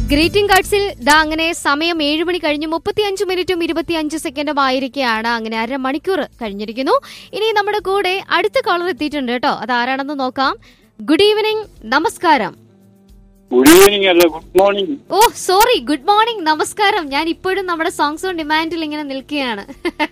Greeting കാർഡ്സിൽ ദാ അങ്ങനെ സമയം ഏഴ് മണി കഴിഞ്ഞ് മുപ്പത്തിയഞ്ച് മിനിറ്റും ഇരുപത്തിയഞ്ച് സെക്കൻഡും ആയിരിക്കുകയാണ് അങ്ങനെ അര മണിക്കൂർ കഴിഞ്ഞിരിക്കുന്നു ഇനി നമ്മുടെ കൂടെ അടുത്ത കോളർ എത്തിയിട്ടുണ്ട് കേട്ടോ അത് ആരാണെന്ന് നോക്കാം ഗുഡ് ഈവനിങ് നമസ്കാരം ഗുഡ് ഈവനിങ് അല്ല good morning oh sorry good morning നമസ്കാരം ഞാൻ ഇപ്പോഴും നമ്മുടെ സോങ്സ് ഓൺ ഡിമാൻഡിൽ ഇങ്ങനെ നിൽക്കുകയാണ്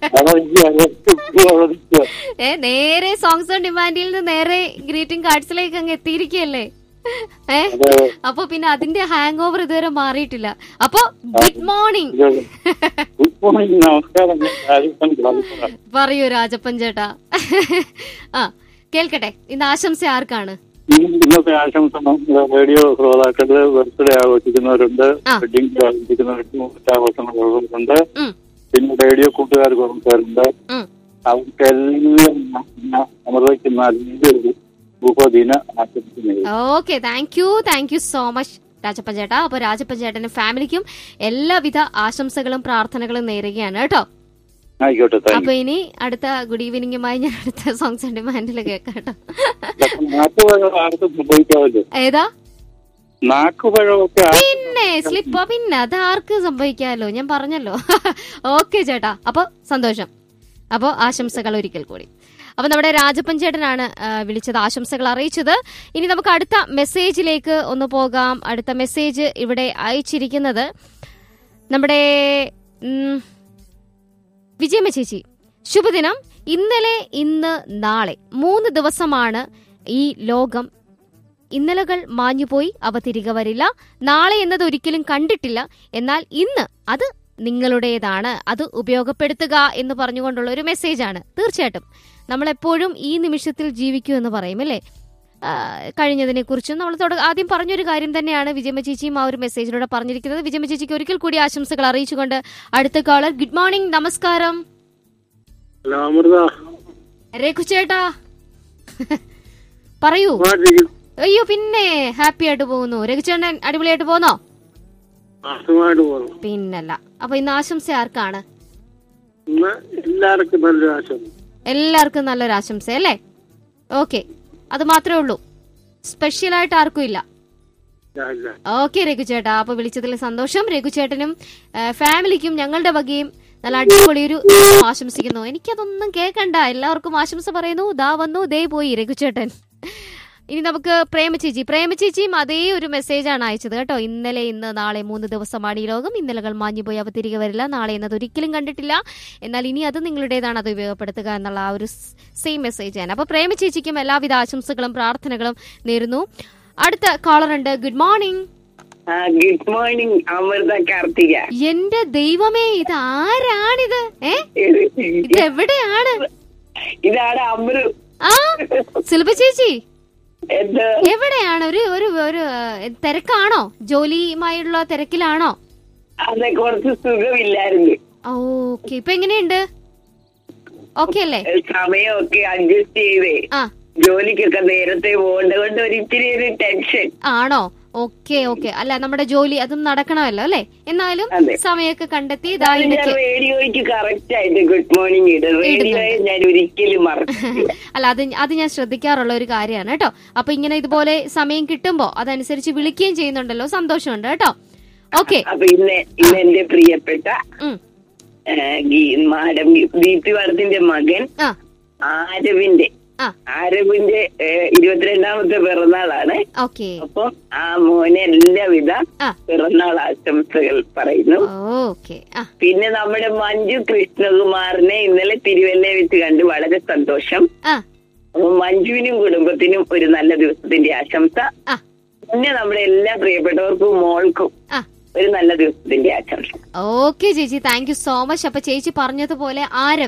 ഏ നേരെ സോങ്സ് ഓൺ ഡിമാൻഡിൽ നിന്ന് നേരെ ഗ്രീറ്റിംഗ് കാർഡ്സിലേക്ക് അങ്ങ് എത്തിയിരിക്കുകയല്ലേ ഏ അപ്പൊ പിന്നെ അതിന്റെ ഹാങ് ഓവർ ഇതുവരെ മാറിയിട്ടില്ല അപ്പൊ ഗുഡ് മോർണിംഗ് ഗുഡ് മോർണിംഗ് നമസ്കാരം ഞാൻ രാജസ്ഥാൻ ഗ്രാമത്തിലാണ്. പറയൂ രാജപ്പൻ ചേട്ടാ ആ കേൾക്കട്ടെ ഇന്ന് ആശംസ ആർക്കാണ് ഇന്ന് ഇന്നത്തെ ആശംസ നമ്മുടെ റേഡിയോ ശ്രോതാക്കള് ബർത്ത്ഡേ ആഘോഷിക്കുന്നവരുണ്ട് ആ. വെഡിങ് ആഘോഷിക്കുന്നവർക്ക് മറ്റാഘോഷങ്ങളുണ്ട് ഉം, പിന്നെ റേഡിയോ കൂട്ടുകാർ കുറച്ചുപേരുണ്ട് ഉം. അവർക്കെല്ലാം ഞാൻ അമൃതയ്ക്ക് നല്ലൊരു ഉപദിന ആശംസിക്കുന്നത് okay thank you thank you so much Rajappan ചേട്ടാ അപ്പൊ രാജപ്പൻ ചേട്ടനും ഫാമിലിക്കും എല്ലാവിധ ആശംസകളും പ്രാർത്ഥനകളും നേരുകയാണ് കേട്ടോ ആയിക്കോട്ടെ താങ്ക് അപ്പൊ ഇനി അടുത്ത ഗുഡ് ഈവനിങ്ങുമായി ഞാൻ അടുത്ത സോങ്സ് ആൻഡ് ഡിമാൻഡിൽ കേൾക്കാം കേട്ടോ യു നാക്കുപഴം ആർക്കും സംഭവിക്കാമല്ലോ ഏതാ നാക്കുപഴമൊക്കെ ആ- പിന്നെ സ്ലിപ്പ് പിന്നെ അത് ആർക്ക് സംഭവിക്കാമല്ലോ ഞാൻ പറഞ്ഞല്ലോ ഓക്കെ ചേട്ടാ അപ്പൊ സന്തോഷം അപ്പോ ആശംസകൾ ഒരിക്കൽ കൂടി അപ്പൊ നമ്മുടെ രാജപ്പൻ ചേട്ടനാണ് ആ, വിളിച്ചത് ആശംസകൾ അറിയിച്ചത് ഇനി നമുക്ക് അടുത്ത മെസ്സേജിലേക്ക് ഒന്ന് പോകാം അടുത്ത മെസ്സേജ് ഇവിടെ അയച്ചിരിക്കുന്നത് നമ്മുടെ ഉം, വിജയമ്മ ചേച്ചി ശുഭദിനം ഇന്നലെ ഇന്ന് നാളെ മൂന്ന് ദിവസമാണ് ഈ ലോകം ഇന്നലകൾ മാഞ്ഞുപോയി അവ തിരികെ വരില്ല നാളെ എന്നത് ഒരിക്കലും കണ്ടിട്ടില്ല എന്നാൽ ഇന്ന് അത് നിങ്ങളുടേതാണ് അത് ഉപയോഗപ്പെടുത്തുക എന്ന് പറഞ്ഞുകൊണ്ടുള്ള ഒരു മെസ്സേജാണ് തീർച്ചയായിട്ടും നമ്മൾ എപ്പോഴും ഈ നിമിഷത്തിൽ ജീവിക്കൂ എന്ന് പറയും അല്ലേ കഴിഞ്ഞതിനെ കുറിച്ചും നമ്മൾ തുട ആദ്യം പറഞ്ഞൊരു കാര്യം തന്നെയാണ് വിജയമ്മ ചേച്ചിയും ആ ഒരു മെസ്സേജിലൂടെ പറഞ്ഞിരിക്കുന്നത് വിജയമ്മ ചേച്ചിക്ക് ഒരിക്കൽ കൂടി ആശംസകൾ അറിയിച്ചുകൊണ്ട് അടുത്ത കോളർ ഗുഡ് മോർണിംഗ് നമസ്കാരം ഹലോ അമൃത രഘു ചേട്ടാ പറയൂ സുഖമായിട്ടിരിക്കുന്നു. അയ്യോ പിന്നെ ഹാപ്പി ആയിട്ട് പോകുന്നു രഘുചേട്ടൻ അടിപൊളിയായിട്ട് പോന്നോ ആ, സുഖമായിട്ട് പോകുന്നു പിന്നല്ല അപ്പൊ ഇന്ന് ആശംസ ആർക്കാണ് ഇന്ന് എല്ലാവർക്കും നല്ലൊരു ആശംസ എല്ലാവർക്കും നല്ലൊരു ആശംസ അല്ലേ ഓക്കെ അത് മാത്രമേ ഉള്ളൂ സ്പെഷ്യൽ ആയിട്ട് ആർക്കും ഇല്ല ഇല്ല, ഇല്ല. ഓക്കെ രഘുചേട്ടാ അപ്പൊ വിളിച്ചതിൽ സന്തോഷം രഘുചേട്ടനും ആ, ഫാമിലിക്കും ഞങ്ങളുടെ വകയും നല്ല അടിപൊളി ഒരു ദിവസം ആശംസിക്കുന്നു എനിക്കതൊന്നും കേൾക്കണ്ട എല്ലാവർക്കും ആശംസ പറയുന്നു ദാ വന്നു ദേ പോയി രഘുചേട്ടൻ ഇനി നമുക്ക് പ്രേമ ചേച്ചി പ്രേമ ചേച്ചിയും അതേ ഒരു മെസ്സേജാണ് അയച്ചത് കേട്ടോ ഇന്നലെ ഇന്ന് നാളെ മൂന്ന് ദിവസമാണ് ഈ ലോകം ഇന്നലകൾ മാഞ്ഞുപോയി അവ തിരികെ വരില്ല നാളെ എന്നത് ഒരിക്കലും കണ്ടിട്ടില്ല എന്നാൽ ഇനി അത് നിങ്ങളുടേതാണ് അത് ഉപയോഗപ്പെടുത്തുക എന്നുള്ള ആ ഒരു സെയിം മെസ്സേജ് ആണ് അപ്പൊ പ്രേമ ചേച്ചിക്കും എല്ലാവിധ ആശംസകളും പ്രാർത്ഥനകളും നേരുന്നു അടുത്ത കോളർ ഉണ്ട് ഗുഡ് മോർണിംഗ് ആ ഗുഡ് മോർണിംഗ് അമൃത കാർത്തിക എന്റെ ദൈവമേ ഇത് ആരാണിത് ഏ ഇത് എവിടെയാണ് ഇതാണ് അമൃ ആ സിൽബ ചേച്ചി എന്ത് എവിടെയാണ് ഒരു ഒരു ഒരു ഏ, തിരക്കാണോ ജോലിയുമായുള്ള തിരക്കിലാണോ അതെ കുറച്ച് സുഖമില്ലായിരുന്നു ഓക്കെ ഇപ്പൊ എങ്ങനെയുണ്ട് ഓക്കെ അല്ലേ സമയമൊക്കെ അഡ്ജസ്റ്റ് ചെയ്തേ ആ ജോലിക്കൊക്കെ നേരത്തെ പോകേണ്ട കൊണ്ട് ഒരു ഇത്തിരി ഒരു ടെൻഷൻ ആണോ ഓക്കെ ഓക്കെ അല്ല നമ്മുടെ ജോലി അതും നടക്കണമല്ലോ അല്ലേ എന്നാലും അതെ. സമയമൊക്കെ കണ്ടെത്തി ഇതാ ഞാൻ എനിക്ക് റേഡിയോയ്ക്ക് കറക്റ്റ് ആയിട്ട് ഗുഡ് മോർണിംഗ് ഇടും റേഡിയോയെ ഞാൻ ഒരിക്കലും മറക്കില്ല അല്ല അത് അത് ഞാൻ ശ്രദ്ധിക്കാറുള്ള ഒരു കാര്യമാണ് കേട്ടോ അപ്പൊ ഇങ്ങനെ ഇതുപോലെ സമയം കിട്ടുമ്പോ അതനുസരിച്ച് വിളിക്കുകയും ചെയ്യുന്നുണ്ടല്ലോ സന്തോഷമുണ്ട് കേട്ടോ ഓക്കെ അപ്പൊ ഇന്ന് ഇന്ന് എന്റെ പ്രിയപ്പെട്ട ഉം ആ, ഗീ- മാഡം ദീപ്തി വാടത്തിന്റെ മകൻ ആ ആരവിന്റെ ആ ആരവിന്റെ ഏ, ഇരുപത്തിരണ്ടാമത്തെ പിറന്നാളാണ് ഓക്കെ അപ്പൊ ആ മോനെ എല്ലാവിധ ആ പിറന്നാൾ ആശംസകൾ പറയുന്നു ഓക്കെ ആ പിന്നെ നമ്മുടെ മഞ്ജു കൃഷ്ണകുമാറിനെ ഇന്നലെ തിരുവല്ല വെച്ച് കണ്ട് വളരെ സന്തോഷം ആ അപ്പൊ മഞ്ജുവിനും കുടുംബത്തിനും ഒരു നല്ല ദിവസത്തിന്റെ ആശംസ ആ പിന്നെ നമ്മുടെ എല്ലാ പ്രിയപ്പെട്ടവർക്കും മോൾക്കും ആ ഒരു നല്ല ദിവസത്തിന്റെ ആശംസ ഓക്കെ ചേച്ചി താങ്ക് യു സോ മച്ച് അപ്പൊ ചേച്ചി പറഞ്ഞതുപോലെ ആരവ്